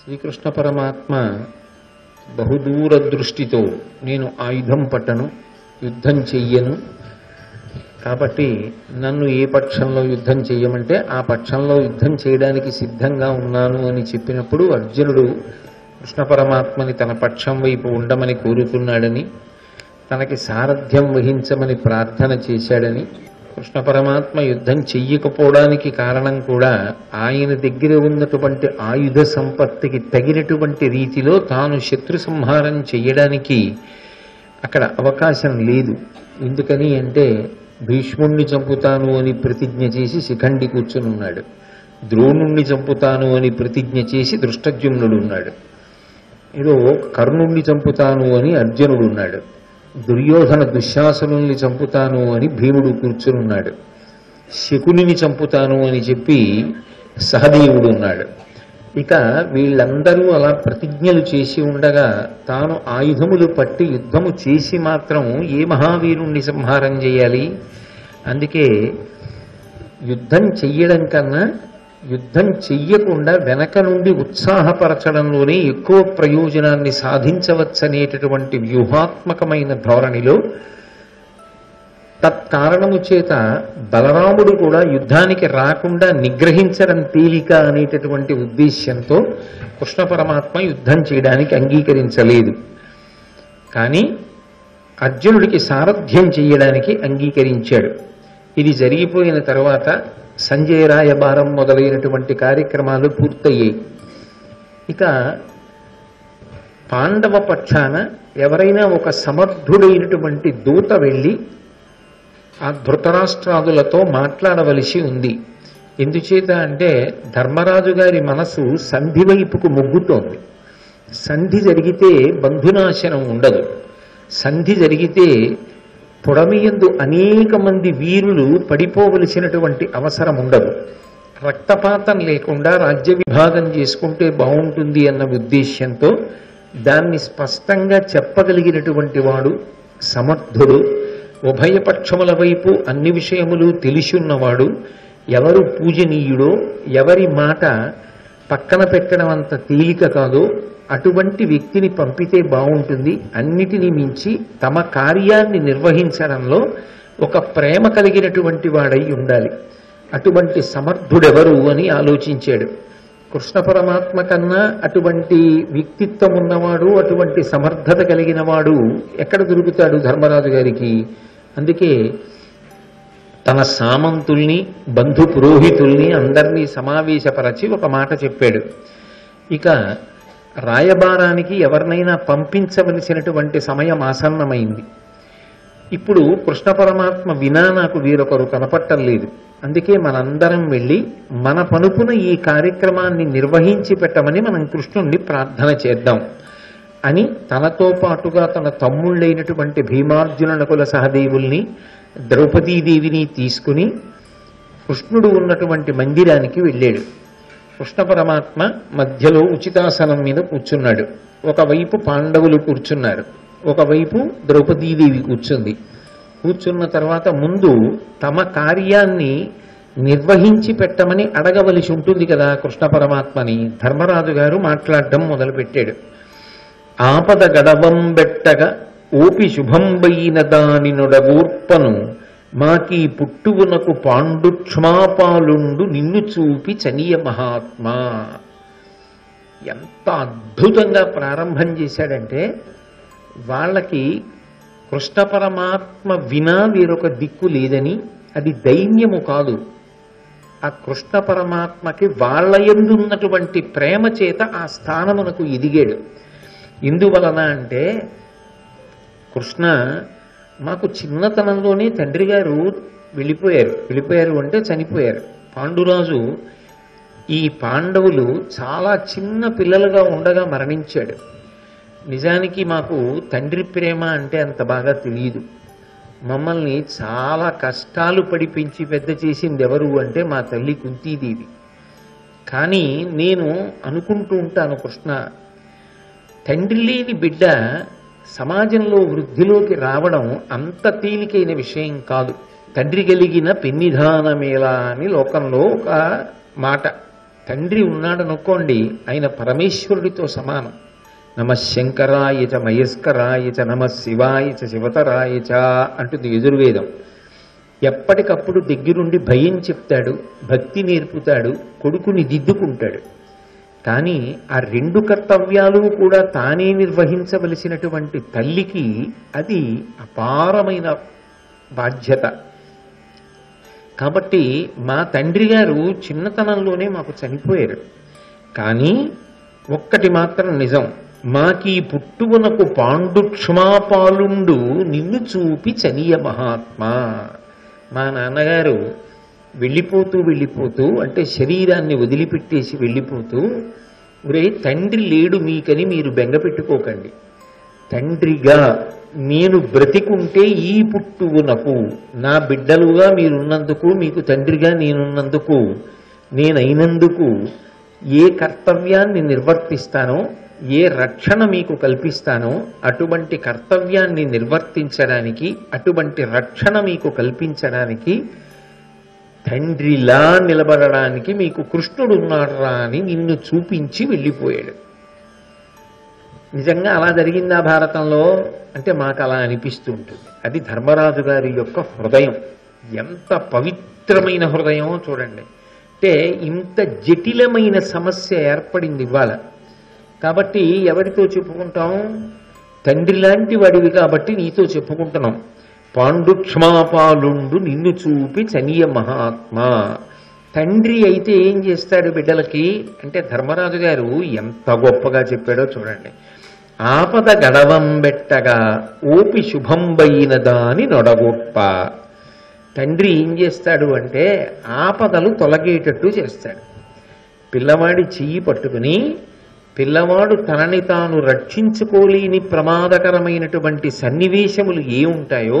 శ్రీకృష్ణ పరమాత్మ బహుదూర దృష్టితో నేను ఆయుధం పట్టను యుద్ధం చెయ్యను కాబట్టి నన్ను ఏ పక్షంలో యుద్ధం చెయ్యమంటే ఆ పక్షంలో యుద్ధం చేయడానికి సిద్ధంగా ఉన్నాను అని చెప్పినప్పుడు అర్జునుడు కృష్ణ పరమాత్మని తన పక్షం వైపు ఉండమని కోరుకున్నాడని తనకి సారథ్యం వహించమని ప్రార్థన చేశాడని కృష్ణ పరమాత్మ యుద్ధం చెయ్యకపోవడానికి కారణం కూడా ఆయన దగ్గర ఉన్నటువంటి ఆయుధ సంపత్తికి తగినటువంటి రీతిలో తాను శత్రు సంహారం చెయ్యడానికి అక్కడ అవకాశం లేదు ఎందుకని అంటే భీష్ముణ్ణి చంపుతాను అని ప్రతిజ్ఞ చేసి శిఖండి కూర్చుని ఉన్నాడు ద్రోణుణ్ణి చంపుతాను అని ప్రతిజ్ఞ చేసి దృష్టజ్యుమ్నుడు ఉన్నాడు ఏదో కర్ణుణ్ణి చంపుతాను అని అర్జునుడు ఉన్నాడు దుర్యోధన దుశ్శాసనుల్ని చంపుతాను అని భీముడు కూర్చునున్నాడు శకునిని చంపుతాను అని చెప్పి సహదేవుడు ఉన్నాడు ఇక వీళ్ళందరూ అలా ప్రతిజ్ఞలు చేసి ఉండగా తాను ఆయుధములు పట్టి యుద్ధము చేసి మాత్రం ఏ మహావీరుణ్ణి సంహారం చేయాలి అందుకే యుద్ధం చెయ్యడం కన్నా యుద్ధం చెయ్యకుండా వెనక నుండి ఉత్సాహపరచడంలోనే ఎక్కువ ప్రయోజనాన్ని సాధించవచ్చనేటటువంటి వ్యూహాత్మకమైన ధోరణిలో తత్కారణము చేత బలరాముడు కూడా యుద్ధానికి రాకుండా నిగ్రహించడం తేలిక అనేటటువంటి ఉద్దేశ్యంతో కృష్ణ పరమాత్మ యుద్ధం చేయడానికి అంగీకరించలేదు కానీ అర్జునుడికి సారథ్యం చేయడానికి అంగీకరించాడు ఇది జరిగిపోయిన తర్వాత సంజయ రాయబారం మొదలైనటువంటి కార్యక్రమాలు పూర్తయ్యాయి ఇక పాండవ పక్షాన ఎవరైనా ఒక సమర్థుడైనటువంటి దూత వెళ్ళి ఆ ధృతరాష్ట్రాదులతో మాట్లాడవలసి ఉంది ఎందుచేత అంటే ధర్మరాజు గారి మనసు సంధి వైపుకు మొగ్గుతోంది సంధి జరిగితే బంధునాశనం ఉండదు సంధి జరిగితే పొడమియందు అనేక మంది వీరులు పడిపోవలసినటువంటి అవసరం ఉండదు రక్తపాతం లేకుండా రాజ్య విభాగం చేసుకుంటే బాగుంటుంది అన్న ఉద్దేశ్యంతో దాన్ని స్పష్టంగా చెప్పగలిగినటువంటి వాడు సమర్థుడు ఉభయపక్షముల వైపు అన్ని విషయములు తెలిసున్నవాడు ఎవరు పూజనీయుడో ఎవరి మాట పక్కన పెట్టడం అంత తేలిక కాదో అటువంటి వ్యక్తిని పంపితే బాగుంటుంది అన్నిటినీ మించి తమ కార్యాన్ని నిర్వహించడంలో ఒక ప్రేమ కలిగినటువంటి వాడై ఉండాలి అటువంటి సమర్థుడెవరు అని ఆలోచించాడు కృష్ణ పరమాత్మ కన్నా అటువంటి వ్యక్తిత్వం ఉన్నవాడు అటువంటి సమర్థత కలిగిన వాడు ఎక్కడ దొరుకుతాడు ధర్మరాజు గారికి అందుకే తన సామంతుల్ని బంధు పురోహితుల్ని అందరినీ సమావేశపరచి ఒక మాట చెప్పాడు ఇక రాయబారానికి ఎవరినైనా పంపించవలసినటువంటి సమయం ఆసన్నమైంది ఇప్పుడు కృష్ణ పరమాత్మ వినా నాకు వీరొకరు కనపట్టం లేదు అందుకే మనందరం వెళ్ళి మన పనుపున ఈ కార్యక్రమాన్ని నిర్వహించి పెట్టమని మనం కృష్ణుణ్ణి ప్రార్థన చేద్దాం అని తనతో పాటుగా తన తమ్ముళ్ళైనటువంటి భీమార్జున నకుల సహదేవుల్ని ద్రౌపదీదేవిని తీసుకుని కృష్ణుడు ఉన్నటువంటి మందిరానికి వెళ్ళాడు కృష్ణ పరమాత్మ మధ్యలో ఉచితాసనం మీద కూర్చున్నాడు ఒకవైపు పాండవులు కూర్చున్నారు ఒకవైపు ద్రౌపదీదేవి కూర్చుంది కూర్చున్న తర్వాత ముందు తమ కార్యాన్ని నిర్వహించి పెట్టమని అడగవలసి ఉంటుంది కదా కృష్ణ పరమాత్మని ధర్మరాజు గారు మాట్లాడడం మొదలుపెట్టాడు ఆపద గడవం బెట్టగా ఓపి శుభంబైన దాని నొడగూర్పను మాకీ పుట్టువునకు పాండు క్షమాపాలుండు నిన్ను చూపి చనియ మహాత్మా ఎంత అద్భుతంగా ప్రారంభం చేశాడంటే వాళ్ళకి కృష్ణ పరమాత్మ వినా వేరొక దిక్కు లేదని అది దైన్యము కాదు ఆ కృష్ణ పరమాత్మకి వాళ్ళ ఎందున్నటువంటి ప్రేమ చేత ఆ స్థానమునకు ఎదిగాడు ఎందువలన అంటే కృష్ణ మాకు చిన్నతనంలోనే తండ్రి గారు వెళ్ళిపోయారు వెళ్ళిపోయారు అంటే చనిపోయారు పాండురాజు ఈ పాండవులు చాలా చిన్న పిల్లలుగా ఉండగా మరణించాడు నిజానికి మాకు తండ్రి ప్రేమ అంటే అంత బాగా తెలియదు మమ్మల్ని చాలా కష్టాలు పడి పెంచి పెద్ద చేసింది ఎవరు అంటే మా తల్లి కుంతీదేవి కానీ నేను అనుకుంటూ ఉంటాను కృష్ణ తండ్రి లేని బిడ్డ సమాజంలో వృద్ధిలోకి రావడం అంత తేలికైన విషయం కాదు తండ్రి కలిగిన పెన్నిధానమేలా అని లోకంలో ఒక మాట తండ్రి ఉన్నాడనుకోండి ఆయన పరమేశ్వరుడితో సమానం నమ శంకరాయ చ మయస్కరాయ చ నమ శివాయ చ శివతరాయ చ అంటుంది యజుర్వేదం ఎప్పటికప్పుడు దగ్గరుండి భయం చెప్తాడు భక్తి నేర్పుతాడు కొడుకుని దిద్దుకుంటాడు కానీ ఆ రెండు కర్తవ్యాలు కూడా తానే నిర్వహించవలసినటువంటి తల్లికి అది అపారమైన బాధ్యత కాబట్టి మా తండ్రి గారు చిన్నతనంలోనే మాకు చనిపోయారు కానీ ఒక్కటి మాత్రం నిజం మాకీ పుట్టువనకు పాండు క్షమాపాలుండు నిన్ను చూపి చనియ మహాత్మా మా నాన్నగారు వెళ్ళిపోతూ వెళ్ళిపోతూ అంటే శరీరాన్ని వదిలిపెట్టేసి వెళ్ళిపోతూ ఒరే తండ్రి లేడు మీకని మీరు బెంగ పెట్టుకోకండి తండ్రిగా నేను బ్రతికుంటే ఈ పుట్టువునకు నా బిడ్డలుగా మీరున్నందుకు మీకు తండ్రిగా నేనున్నందుకు నేనైనందుకు ఏ కర్తవ్యాన్ని నిర్వర్తిస్తానో ఏ రక్షణ మీకు కల్పిస్తానో అటువంటి కర్తవ్యాన్ని నిర్వర్తించడానికి అటువంటి రక్షణ మీకు కల్పించడానికి తండ్రిలా నిలబడడానికి మీకు కృష్ణుడు ఉన్నాడురా అని నిన్ను చూపించి వెళ్ళిపోయాడు నిజంగా అలా జరిగిందా భారతంలో అంటే మాకు అలా అనిపిస్తూ ఉంటుంది అది ధర్మరాజు గారి యొక్క హృదయం ఎంత పవిత్రమైన హృదయమో చూడండి అంటే ఇంత జటిలమైన సమస్య ఏర్పడింది ఇవాళ కాబట్టి ఎవరితో చెప్పుకుంటాం తండ్రి లాంటి వాడివి కాబట్టి నీతో చెప్పుకుంటున్నాం పాండు క్షమాపాలుండు నిన్ను చూపి చనియ మహాత్మా తండ్రి అయితే ఏం చేస్తాడు బిడ్డలకి అంటే ధర్మరాజు గారు ఎంత గొప్పగా చెప్పాడో చూడండి ఆపద గడవం బెట్టగా ఓపి శుభంబైన దాని నొడగొప్ప తండ్రి ఏం చేస్తాడు అంటే ఆపదలు తొలగేటట్టు చేస్తాడు పిల్లవాడి చెయ్యి పట్టుకుని పిల్లవాడు తనని తాను రక్షించుకోలేని ప్రమాదకరమైనటువంటి సన్నివేశములు ఏ ఉంటాయో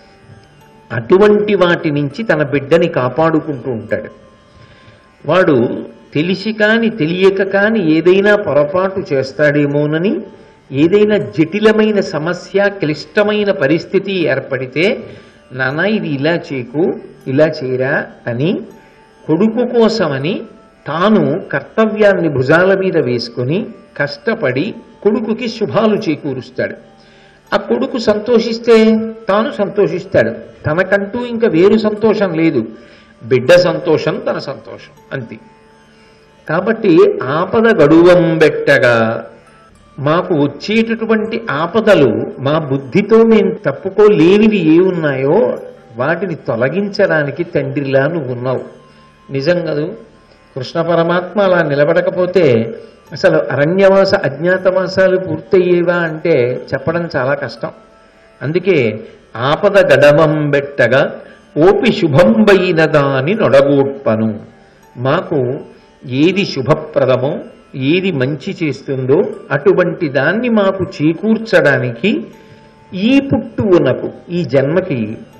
అటువంటి వాటి నుంచి తన బిడ్డని కాపాడుకుంటూ ఉంటాడు వాడు తెలిసి కాని తెలియక కాని ఏదైనా పొరపాటు చేస్తాడేమోనని ఏదైనా జటిలమైన సమస్య క్లిష్టమైన పరిస్థితి ఏర్పడితే నాన్న ఇది ఇలా చేయకు ఇలా చేయరా అని కొడుకు కోసమని తాను కర్తవ్యాన్ని భుజాల మీద వేసుకుని కష్టపడి కొడుకుకి శుభాలు చేకూరుస్తాడు ఆ కొడుకు సంతోషిస్తే తాను సంతోషిస్తాడు తనకంటూ ఇంకా వేరు సంతోషం లేదు బిడ్డ సంతోషం తన సంతోషం అంతే కాబట్టి ఆపద గడువం బెట్టగా మాకు వచ్చేటటువంటి ఆపదలు మా బుద్ధితో మేము తప్పుకోలేనివి ఏ ఉన్నాయో వాటిని తొలగించడానికి తండ్రిలా నువ్వు ఉన్నావు నిజం కదూ కృష్ణ పరమాత్మ అలా నిలబడకపోతే అసలు అరణ్యవాస అజ్ఞాతవాసాలు పూర్తయ్యేవా అంటే చెప్పడం చాలా కష్టం అందుకే ఆపద గడవం బెట్టగా ఓపి శుభంబైన దాని నొడగూడ్పను మాకు ఏది శుభప్రదమో ఏది మంచి చేస్తుందో అటువంటి దాన్ని మాకు చేకూర్చడానికి ఈ పుట్టువునకు ఈ జన్మకి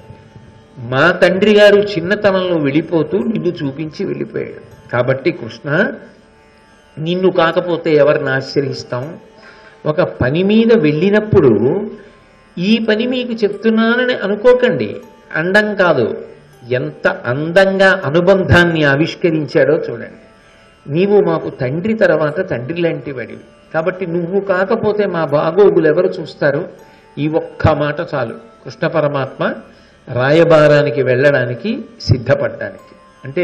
మా తండ్రి గారు చిన్నతనంలో వెళ్ళిపోతూ నిన్ను చూపించి వెళ్ళిపోయాడు కాబట్టి కృష్ణ నిన్ను కాకపోతే ఎవరిని ఆశ్రయిస్తాం ఒక పని మీద వెళ్ళినప్పుడు ఈ పని మీకు చెప్తున్నానని అనుకోకండి అండం కాదు ఎంత అందంగా అనుబంధాన్ని ఆవిష్కరించాడో చూడండి నీవు మాకు తండ్రి తర్వాత తండ్రి లాంటి వాడివి కాబట్టి నువ్వు కాకపోతే మా బాగోగులు ఎవరు చూస్తారు ఈ ఒక్క మాట చాలు కృష్ణ పరమాత్మ రాయబారానికి వెళ్ళడానికి సిద్ధపడ్డానికి అంటే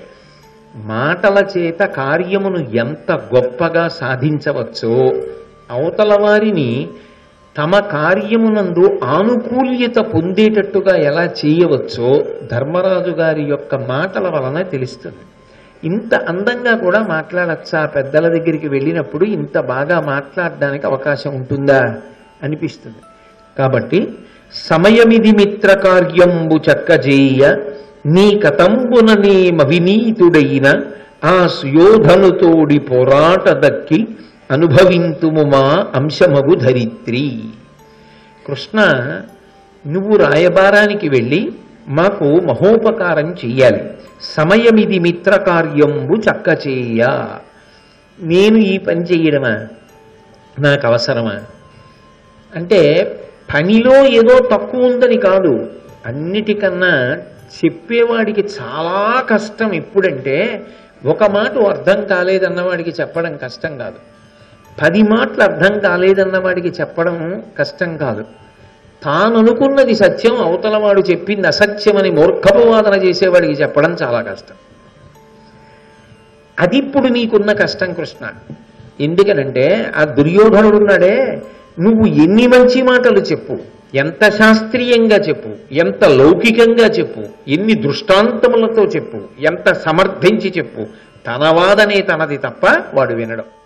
మాటల చేత కార్యమును ఎంత గొప్పగా సాధించవచ్చో అవతల వారిని తమ కార్యమునందు ఆనుకూల్యత పొందేటట్టుగా ఎలా చేయవచ్చో ధర్మరాజు గారి యొక్క మాటల వలన తెలుస్తుంది ఇంత అందంగా కూడా మాట్లాడచ్చా పెద్దల దగ్గరికి వెళ్ళినప్పుడు ఇంత బాగా మాట్లాడడానికి అవకాశం ఉంటుందా అనిపిస్తుంది కాబట్టి సమయమిది మిత్ర కార్యంబు చక్కజేయ నీ కతంబున నేమవినీతుడైన ఆ సుయోధనుతోడి పోరాట దక్కి అనుభవింతుము మా అంశమగు ధరిత్రి కృష్ణ నువ్వు రాయబారానికి వెళ్ళి మాకు మహోపకారం చెయ్యాలి సమయమిది మిత్ర కార్యంబు చక్కచేయ నేను ఈ పని చెయ్యడమా నాకు అవసరమా అంటే పనిలో ఏదో తక్కువ ఉందని కాదు అన్నిటికన్నా చెప్పేవాడికి చాలా కష్టం ఎప్పుడంటే ఒక మాట అర్థం కాలేదన్నవాడికి చెప్పడం కష్టం కాదు పది మాటలు అర్థం కాలేదన్నవాడికి చెప్పడం కష్టం కాదు తాను అనుకున్నది సత్యం అవతలవాడు చెప్పింది అసత్యమని మూర్ఖపవాదన చేసేవాడికి చెప్పడం చాలా కష్టం అది ఇప్పుడు నీకున్న కష్టం కృష్ణ ఎందుకనంటే ఆ దుర్యోధనుడు ఉన్నాడే నువ్వు ఎన్ని మంచి మాటలు చెప్పు ఎంత శాస్త్రీయంగా చెప్పు ఎంత లౌకికంగా చెప్పు ఎన్ని దృష్టాంతములతో చెప్పు ఎంత సమర్థించి చెప్పు తన వాదనే తనది తప్ప వాడు వినడం